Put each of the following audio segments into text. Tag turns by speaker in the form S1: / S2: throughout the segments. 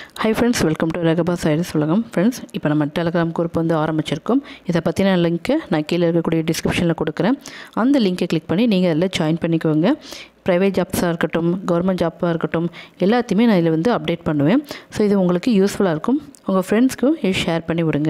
S1: high friends welcome to ரகபா சைடு உலகம் ஃப்ரெண்ட்ஸ் இப்போ நம்ம டெலகிராம் குரூப் வந்து ஆரம்பிச்சிருக்கோம் இதை பற்றின லிங்க்கு நான் கீழே இருக்கக்கூடிய டிஸ்கிரிப்ஷனில் கொடுக்குறேன் அந்த லிங்கை கிளிக் பண்ணி நீங்கள் அதில் ஜாயின் பண்ணிக்கோங்க ப்ரைவேட் ஜாப்ஸாக இருக்கட்டும் கவர்மெண்ட் ஜாப்பாக இருக்கட்டும் எல்லாத்தையுமே நான் இதில் வந்து அப்டேட் பண்ணுவேன் ஸோ இது உங்களுக்கு யூஸ்ஃபுல்லாக இருக்கும் உங்கள் ஃப்ரெண்ட்ஸ்க்கும் இது ஷேர் பண்ணி விடுங்க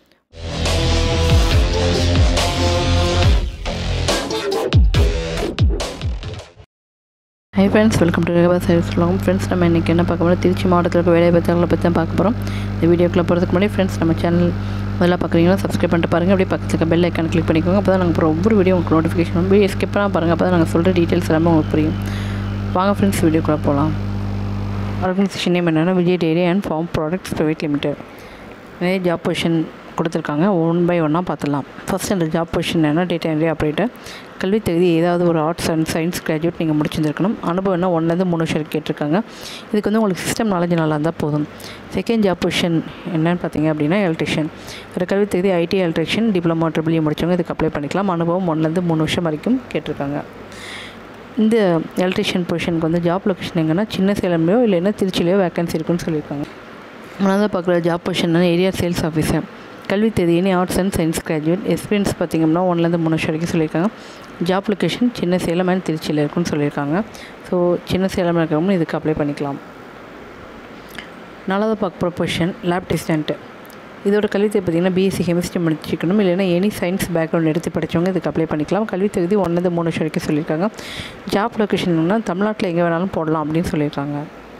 S1: ஹை ஃப்ரெண்ட்ஸ் வெல்கம் டு ரகபா சைடு சொல்லுவோம் ஃப்ரெண்ட்ஸ் நம்ம இன்றைக்கி என்ன பார்க்க போகிறோம் திருச்சி மாவட்டத்தில் இருக்க வேலை பத்திரங்களை பற்றி தான் பார்க்க போகிறோம் இந்த வீடியோக்குள்ளே போகிறதுக்கு முன்னாடி ஃப்ரெண்ட்ஸ் நம்ம சேனல் முதல்ல பார்க்குறீங்கன்னா சப்ஸ்கிரைப் பண்ணிட்டு பாருங்கள் அப்படியே பக்கத்தில் இருக்க பெல் ஐக்கான் கிளிக் பண்ணிக்கோங்க அப்போ தான் நாங்கள் அப்புறம் ஒவ்வொரு வீடியோ உங்களுக்கு நோட்டிஃபிகேஷன் வரும் வீடியோ ஸ்கிப் பண்ணால் பாருங்கள் அப்போ தான் நாங்கள் சொல்கிற டீட்டெயில்ஸ் எல்லாமே உங்களுக்கு புரியும் வாங்க ஃப்ரெண்ட்ஸ் வீடியோக்குள்ளே போகலாம் ஆர்கனைசேஷன் நேம் என்னென்னா Vijay dairy and farm products private limited நிறைய ஜாப் பொசிஷன் கொடுத்துருக்காங்க ஒன் பை ஒன்னாக பார்த்துடலாம் ஃபஸ்ட் அந்த ஜாப் பொசிஷன் என்னென்னா டேட்டா என்ட்ரி ஆப்ரேட்டர் கல்வி தகுதி ஏதாவது ஒரு ஆர்ட்ஸ் அண்ட் சயின்ஸ் கிராஜுவேட் நீங்கள் முடிச்சிருந்துருக்கணும் அனுபவம் என்ன ஒன்லேருந்து மூணு வருஷம் கேட்டிருக்காங்க இதுக்கு வந்து உங்களுக்கு சிஸ்டம் நாலேஜ் நல்லா இருந்தால் போதும் செகண்ட் ஜாப் பொசிஷன் என்னன்னு பார்த்தீங்க அப்படின்னா எலக்ட்ரிஷியன் ஒரு கல்வி தகுதி ஐடி எலக்ட்ரிஷியன் டிப்ளமோ ட்ரிபிள் முடிச்சவங்க இதுக்கு அப்ளை பண்ணிக்கலாம் அனுபவம் ஒன்லேருந்து மூணு வருஷம் வரைக்கும் கேட்டிருக்காங்க இந்த எலக்ட்ரிஷியன் பொசிஷனுக்கு வந்து ஜாப் லொக்கேஷன் எங்கன்னா சின்ன சேலம்லையோ இல்லைன்னா திருச்சிலையோ வேக்கன்சி இருக்குன்னு சொல்லியிருக்காங்க மூணாவது பார்க்குற job position area sales officer கல்வி தேதியினி arts and science graduate experience பார்த்திங்கன்னா ஒன்லேருந்து மூணு வருஷம் வரைக்கும் சொல்லியிருக்காங்க ஜாப் லொக்கேஷன் சின்ன சேலம் அண்ட் திருச்சியில் இருக்குன்னு சொல்லியிருக்காங்க ஸோ சின்ன சேலம் இருக்கிறவங்க இதுக்கு அப்ளை பண்ணிக்கலாம் நாலாவது பார்க்க போகிற பொசிஷன் லேப் டிஸ்டன்ட்டு இதோட கல்வித்தை பார்த்திங்கன்னா பிஎஸ்சி கெமிஸ்ட்ரி முடிச்சிக்கணும் இல்லைன்னா எனி சயின்ஸ் பேக்ரவுண்ட் எடுத்து படித்தவங்க இதுக்கு அப்ளை பண்ணிக்கலாம் கல்வி தகுதி ஒன்லேருந்து மூணு வருஷம் வரைக்கும் சொல்லியிருக்காங்க ஜாப் லொக்கேஷன்னா தமிழ்நாட்டில் எங்கே வேணாலும் போடலாம் அப்படின்னு சொல்லியிருக்காங்க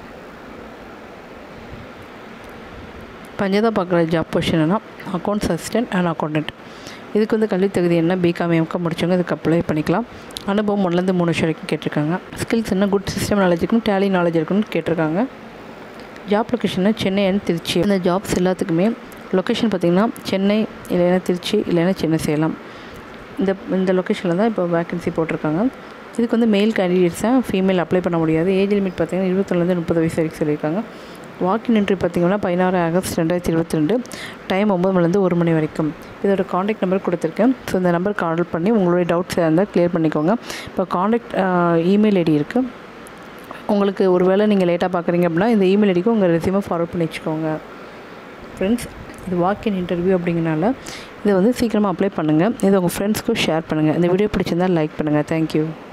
S1: பஞ்சதா பார்க்குற ஜாப் பொசிஷன்னா அக்கௌண்ட்ஸ் அசிஸ்டன்ட் அண்ட் அக்கௌண்டன்ட் இதுக்கு வந்து கல்வி தகுதி என்ன பிகாம் எம்காம் முடிச்சவங்க இதுக்கு அப்ளை பண்ணிக்கலாம் அனுபவம் ஒன்லேருந்து மூணு வருஷம் வரைக்கும் கேட்டிருக்காங்க ஸ்கில்ஸ் என்ன குட் சிஸ்டம் நாலேஜ் இருக்கணும் டேலி நாலேஜ் இருக்கணும்னு கேட்டிருக்காங்க ஜாப் லொக்கேஷன்னா சென்னை அண்ட் திருச்சி இந்த ஜாப்ஸ் எல்லாத்துக்குமே லொக்கேஷன் பார்த்திங்கன்னா சென்னை இல்லைன்னா திருச்சி இல்லைன்னா சென்னை சேலம் இந்த இந்த லொக்கேஷனில் தான் இப்போ வேக்கன்சி போட்டிருக்காங்க இதுக்கு வந்து மெயில் கேண்டிடேட்ஸாக ஃபீமேல் அப்ளை பண்ண முடியாது ஏஜ் லிமிட் பார்த்திங்கன்னா இருபத்தொன்னுலேருந்து முப்பது வயசு வரைக்கும் சொல்லியிருக்காங்க வாக்கின் என்ட்ரி பார்த்திங்கன்னா பதினாறு ஆகஸ்ட் ரெண்டாயிரத்தி இருபத்தி ரெண்டு டைம் ஒம்பது மணிலேருந்து ஒரு மணி வரைக்கும் இதோட காண்டாக்ட் நம்பர் கொடுத்துருக்கேன் ஸோ இந்த நம்பர் கால் பண்ணி உங்களுடைய டவுட்ஸ் இருந்தால் க்ளியர் பண்ணிக்கோங்க இப்போ காண்டாக்ட் இமெயில் ஐடி இருக்குது உங்களுக்கு ஒரு வேளை நீங்கள் லேட்டாக பார்க்குறீங்க அப்படின்னா இந்த இமெயில் ஐடிக்கு உங்கள் ரெசியூமை ஃபார்வர்ட் பண்ணி வச்சுக்கோங்க ஃப்ரெண்ட்ஸ் இது வாக்கின் இன்டர்வியூ அப்படிங்கிறனால இதை வந்து சீக்கிரமாக அப்ளை பண்ணுங்கள் இதை உங்கள் ஃப்ரெண்ட்ஸ்க்கும் ஷேர் பண்ணுங்கள் இந்த வீடியோ பிடிச்சிருந்தால் லைக் பண்ணுங்கள் தேங்க்யூ